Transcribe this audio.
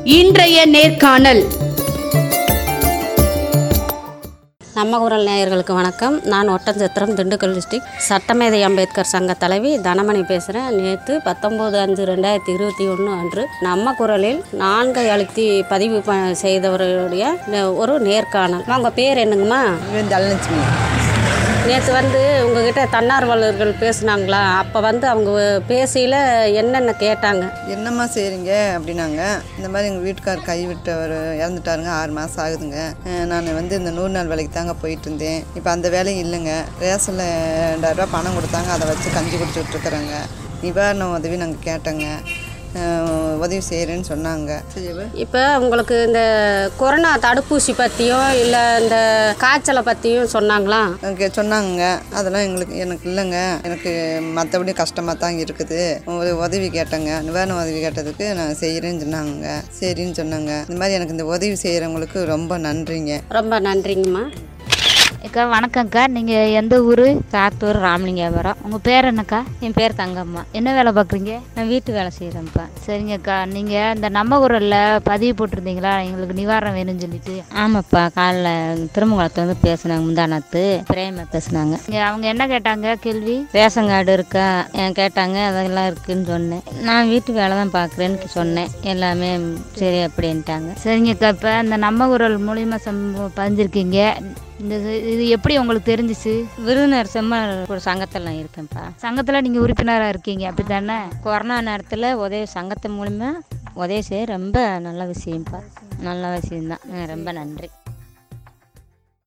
இன்றைய நேர்காணல் நம்ம குரல் நேயர்களுக்கு வணக்கம் நான் ஒட்டஞ்சத்திரம் திண்டுக்கல் டிஸ்ட்ரிக்ட் சட்டமேதை அம்பேத்கர் சங்க தலைவி தனமணி பேசுகிறேன் நேற்று பத்தொம்போது அஞ்சு ரெண்டாயிரத்தி இருபத்தி ஒன்று அன்று நம்ம குரலில் நான்கை அழுத்தி பதிவு ப செய்தவருடைய நே- ஒரு நேர்காணல் உங்கள் பேர் என்னங்கம்மா இவன் தனலட்சுமி நேற்று வந்து உங்ககிட்ட தன்னார்வலர்கள் பேசுனாங்களா அப்போ வந்து அவங்க பேசியில் என்னென்ன கேட்டாங்க என்னம்மா செய்கிறீங்க அப்படின்னாங்க இந்த மாதிரி எங்கள் வீட்டுக்கார் கைவிட்டவர் இறந்துட்டாருங்க ஆறு மாதம் ஆகுதுங்க நான் வந்து இந்த நூறு நாள் வேலைக்கு தாங்க போயிட்டு இருந்தேன் இப்போ அந்த வேலையும் இல்லைங்க ரேஷனில் ரெண்டாயிரரூபா பணம் கொடுத்தாங்க அதை வச்சு கஞ்சி குடிச்சுட்ருக்குறேங்க நிவாரண உதவி நாங்கள் கேட்டோங்க அஹ் உதவி செய்கிறேன்னு சொன்னாங்க செய்யவே இப்போ உங்களுக்கு இந்த கொரோனா தடுப்பூசி பற்றியும் இல்லை இந்த காய்ச்சலை பற்றியும் சொன்னாங்களா எனக்கு சொன்னாங்க அதெல்லாம் எங்களுக்கு எனக்கு இல்லைங்க எனக்கு மற்றபடி கஷ்டமாக தான் இருக்குது ஒரு உதவி கேட்டேங்க நிவாரண உதவி கேட்டதுக்கு நான் செய்கிறேன்னு சொன்னாங்க சரின்னு சொன்னாங்க இந்த மாதிரி எனக்கு இந்த உதவி செய்கிறவங்களுக்கு ரொம்ப நன்றிங்க ரொம்ப நன்றிங்கம்மா அக்கா வணக்கம்க்கா நீங்கள் எந்த ஊர் சாத்தூர் ராமலிங்கபுரம் உங்கள் பேர் என்னக்கா என் பேர் தங்கம்மா என்ன வேலை பார்க்குறீங்க நான் வீட்டு வேலை செய்கிறேன்ப்பா சரிங்கக்கா நீங்கள் இந்த நம்ம ஊரில் பதிவு போட்டிருந்தீங்களா எங்களுக்கு நிவாரணம் வேணும்னு சொல்லிட்டு ஆமாப்பா காலைல திருமங்கலத்தை வந்து பேசினாங்க முந்தானத்து பிரேம பேசினாங்க இங்கே அவங்க என்ன கேட்டாங்க கேள்வி ரேஷன் கார்டு இருக்கா ஏன் கேட்டாங்க அதெல்லாம் இருக்குன்னு சொன்னேன் நான் வீட்டு வேலை தான் பார்க்குறேன்னு சொன்னேன் எல்லாமே சரி அப்படின்ட்டாங்க சரிங்கக்கா இப்போ இந்த நம்ம ஊரல் மூலியமாக சம் பதிஞ்சிருக்கீங்க இந்த இது- இது எப்படி உங்களுக்கு தெரிஞ்சிச்சு விருதுநர் செம்ம ஒரு சங்கத்தில் நான் இருக்கேன்ப்பா சங்கத்தில் நீங்கள் உறுப்பினராக இருக்கீங்க அப்படி தானே கொரோனா நேரத்தில் உதவி சங்கத்து மூலிமா உதவி செய்ய ரொம்ப நல்ல விஷயம்ப்பா நல்ல விஷயம்தான் அஹ் ரொம்ப நன்றி